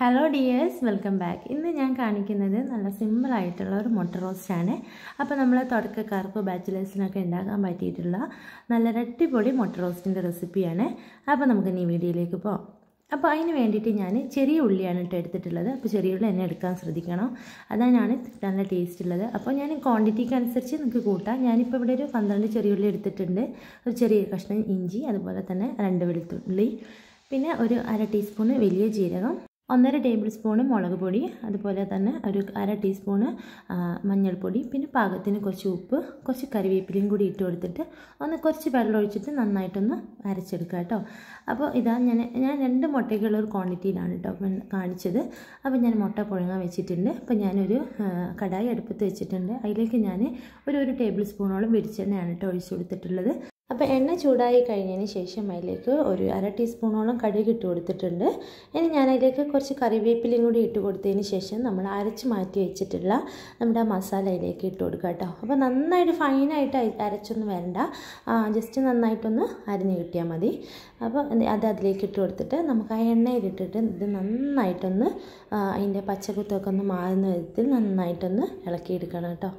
hello dears welcome back ഇന്ന് ഞാൻ കാണിക്കുന്നത് നല്ല സിമ്പിളായിട്ടുള്ള ഒരു മുട്ട റോസ്റ്റാണ് അപ്പോൾ നമ്മൾ തുടക്കക്കാർക്കോ ബാച്ചിലേഴ്സിനൊക്കെ ഉണ്ടാക്കാൻ പറ്റിയിട്ടുള്ള നല്ല രട്ടിപ്പൊടി മുട്ട റോസ്റ്റിൻ്റെ റെസിപ്പിയാണ് അപ്പോൾ നമുക്ക് ഇനി വീഡിയോയിലേക്ക് പോകാം അപ്പോൾ അതിന് വേണ്ടിയിട്ട് ഞാൻ ചെറിയ ഉള്ളിയാണ് കേട്ടോ എടുത്തിട്ടുള്ളത് അപ്പോൾ ചെറിയ ഉള്ളി തന്നെ എടുക്കാൻ ശ്രദ്ധിക്കണം അതാണ് നല്ല ടേസ്റ്റ് ഉള്ളത് അപ്പോൾ ഞാൻ ക്വാണ്ടിറ്റിക്ക് അനുസരിച്ച് നിങ്ങൾക്ക് കൂട്ടാം ഞാനിപ്പോൾ ഇവിടെ ഒരു പന്ത്രണ്ട് ചെറിയ ഉള്ളി എടുത്തിട്ടുണ്ട് ഒരു ചെറിയ കഷ്ണം ഇഞ്ചി അതുപോലെ തന്നെ രണ്ട് വെളുത്തുള്ളി പിന്നെ ഒരു അര ടീസ്പൂണ് വലിയ ജീരകം ഒന്നര ടേബിൾ സ്പൂണ് മുളക് പൊടി അതുപോലെ തന്നെ ഒരു അര ടീസ്പൂണ് മഞ്ഞൾപ്പൊടി പിന്നെ പാകത്തിന് കുറച്ച് ഉപ്പ് കുറച്ച് കറിവേപ്പിലയും കൂടി ഇട്ട് കൊടുത്തിട്ട് ഒന്ന് കുറച്ച് വെള്ളം ഒഴിച്ചിട്ട് നന്നായിട്ടൊന്ന് അരച്ചെടുക്കുക കേട്ടോ അപ്പോൾ ഇതാ ഞാൻ ഞാൻ രണ്ട് മുട്ടയ്ക്കുള്ള ഒരു ക്വാണ്ടിറ്റിയിലാണ് കേട്ടോ കാണിച്ചത് അപ്പോൾ ഞാൻ മുട്ട പുഴുങ്ങാൻ വെച്ചിട്ടുണ്ട് അപ്പോൾ ഞാനൊരു കടായി അടുപ്പത്ത് വെച്ചിട്ടുണ്ട് അതിലേക്ക് ഞാൻ ഒരു ഒരു ടേബിൾ സ്പൂണോളം വെളിച്ചെണ്ണയാണ് കേട്ടോ ഒഴിച്ചു കൊടുത്തിട്ടുള്ളത് അപ്പോൾ എണ്ണ ചൂടായി കഴിഞ്ഞതിന് ശേഷം അതിലേക്ക് ഒരു അര ടീസ്പൂണോളം കടുക് ഇട്ട് കൊടുത്തിട്ടുണ്ട് ഇനി ഞാൻ അതിലേക്ക് കുറച്ച് കറിവേപ്പിലയും കൂടി ഇട്ട് കൊടുത്തതിന് ശേഷം നമ്മൾ അരച്ച് മാറ്റി വെച്ചിട്ടുള്ള നമ്മുടെ മസാല അതിലേക്ക് ഇട്ട് കൊടുക്കുക കേട്ടോ അപ്പോൾ നന്നായിട്ട് ഫൈനായിട്ട് അരച്ചൊന്നും വേണ്ട ജസ്റ്റ് നന്നായിട്ടൊന്ന് അരിഞ്ഞ് കിട്ടിയാൽ മതി അപ്പോൾ അത് അതിലേക്ക് ഇട്ട് കൊടുത്തിട്ട് നമുക്ക് ആ എണ്ണയിലിട്ടിട്ട് ഇത് നന്നായിട്ടൊന്ന് അതിൻ്റെ പച്ചക്കുത്തൊക്കെ ഒന്ന് മാറുന്ന വിധത്തിൽ നന്നായിട്ടൊന്ന് ഇളക്കിയെടുക്കണം കേട്ടോ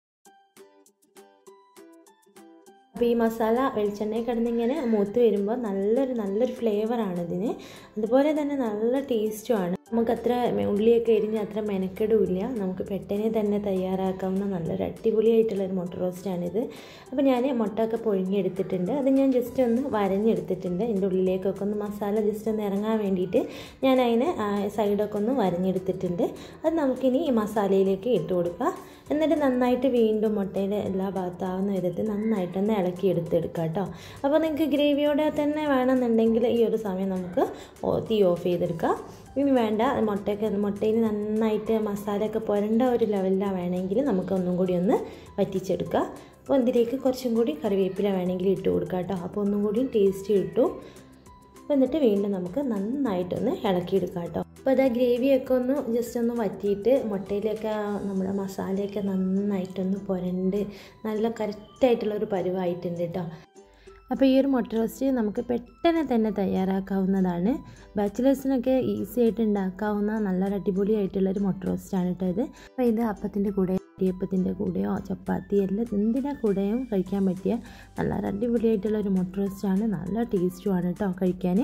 അപ്പോൾ ഈ മസാല വെളിച്ചെണ്ണയിൽ കിടന്നിങ്ങനെ മൂത്ത് വരുമ്പോൾ നല്ലൊരു നല്ലൊരു ഫ്ലേവറാണ് ഇതിന് അതുപോലെ തന്നെ നല്ല ടേസ്റ്റുമാണ് നമുക്ക് അത്ര ഉള്ളിയൊക്കെ എരിഞ്ഞ് അത്ര മെനക്കെടുമില്ല നമുക്ക് പെട്ടെന്ന് തന്നെ തയ്യാറാക്കാവുന്ന നല്ലൊരു അടിപൊളിയായിട്ടുള്ള ഒരു മുട്ട റോസ്റ്റാണിത് അപ്പോൾ ഞാൻ മുട്ടയൊക്കെ പൊഴിഞ്ഞെടുത്തിട്ടുണ്ട് അത് ഞാൻ ജസ്റ്റ് ഒന്ന് വരഞ്ഞെടുത്തിട്ടുണ്ട് എൻ്റെ ഉള്ളിലേക്കൊക്കെ ഒന്ന് മസാല ജസ്റ്റ് ഒന്ന് ഇറങ്ങാൻ വേണ്ടിയിട്ട് ഞാൻ അതിനെ സൈഡൊക്കെ ഒന്ന് വരഞ്ഞെടുത്തിട്ടുണ്ട് അത് നമുക്കിനി ഈ മസാലയിലേക്ക് ഇട്ട് കൊടുക്കാം എന്നിട്ട് നന്നായിട്ട് വീണ്ടും മുട്ടയുടെ എല്ലാ ഭാഗത്താവുന്ന വിധത്തിൽ നന്നായിട്ടൊന്ന് ഇളക്കി എടുത്തെടുക്കാം കേട്ടോ അപ്പോൾ നിങ്ങൾക്ക് ഗ്രേവിയോടെ തന്നെ വേണമെന്നുണ്ടെങ്കിൽ ഈ ഒരു സമയം നമുക്ക് തീ ഓഫ് ചെയ്തെടുക്കാം ഇനി വേണ്ട മുട്ടയൊക്കെ മുട്ടയിൽ നന്നായിട്ട് മസാലയൊക്കെ പുരണ്ട ഒരു ലെവലിലാണ് വേണമെങ്കിൽ നമുക്ക് ഒന്നും കൂടി ഒന്ന് വറ്റിച്ചെടുക്കാം അപ്പോൾ ഇതിലേക്ക് കുറച്ചും കൂടി കറിവേപ്പില വേണമെങ്കിൽ ഇട്ട് കൊടുക്കാം കേട്ടോ അപ്പോൾ ഒന്നും കൂടി ടേസ്റ്റ് കിട്ടും അപ്പോൾ എന്നിട്ട് വീണ്ടും നമുക്ക് നന്നായിട്ടൊന്ന് ഇളക്കിയെടുക്കാം കേട്ടോ അപ്പോൾ അത് ഗ്രേവിയൊക്കെ ഒന്ന് ജസ്റ്റ് ഒന്ന് വറ്റിയിട്ട് മുട്ടയിലൊക്കെ നമ്മുടെ മസാലയൊക്കെ നന്നായിട്ടൊന്ന് പുരണ്ട് നല്ല കറക്റ്റായിട്ടുള്ള ഒരു പരുവായിട്ടുണ്ട് കേട്ടോ അപ്പോൾ ഈ ഒരു മുട്ട റോസ്റ്റ് നമുക്ക് പെട്ടെന്ന് തന്നെ തയ്യാറാക്കാവുന്നതാണ് ബാച്ചിലേഴ്സിനൊക്കെ ഈസി ആയിട്ട് ഉണ്ടാക്കാവുന്ന നല്ല അടിപൊളിയായിട്ടുള്ളൊരു മുട്ട റോസ്റ്റാണ് കേട്ടോ ഇത് അപ്പോൾ ഇത് അപ്പത്തിൻ്റെ കൂടെ ഇടിയപ്പത്തിൻ്റെ കൂടെയോ ചപ്പാത്തി എല്ലാം എന്തിനാ കൂടെയും കഴിക്കാൻ പറ്റിയ നല്ല അടിപൊളിയായിട്ടുള്ള ഒരു മുട്ട റോസ്റ്റാണ് നല്ല ടേസ്റ്റുമാണ് കേട്ടോ കഴിക്കാൻ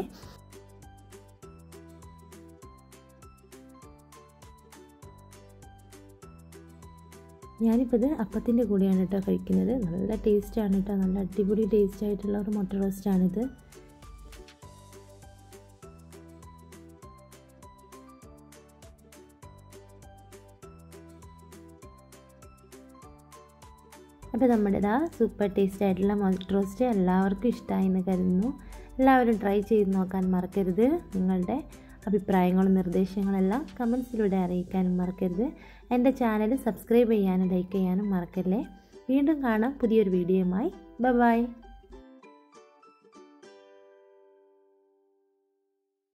ഞാനിപ്പോൾ ഇത് അപ്പത്തിൻ്റെ കൂടെയാണ് കേട്ടോ കഴിക്കുന്നത് നല്ല ടേസ്റ്റാണ് കേട്ടോ നല്ല അടിപൊളി ടേസ്റ്റ് ആയിട്ടുള്ള ഒരു മുട്ട റോസ്റ്റാണിത് അപ്പോൾ നമ്മുടെ ഇതാ സൂപ്പർ ടേസ്റ്റ് ആയിട്ടുള്ള മുട്ട റോസ്റ്റ് എല്ലാവർക്കും ഇഷ്ടമായി എന്ന് കരുതുന്നു എല്ലാവരും ട്രൈ ചെയ്ത് നോക്കാൻ മറക്കരുത് നിങ്ങളുടെ അഭിപ്രായങ്ങളും നിർദ്ദേശങ്ങളെല്ലാം കമൻസിലൂടെ അറിയിക്കാനും മറക്കരുത് എൻ്റെ ചാനൽ സബ്സ്ക്രൈബ് ചെയ്യാനും ലൈക്ക് ചെയ്യാനും മറക്കല്ലേ വീണ്ടും കാണാം പുതിയൊരു വീഡിയോയുമായി ബൈ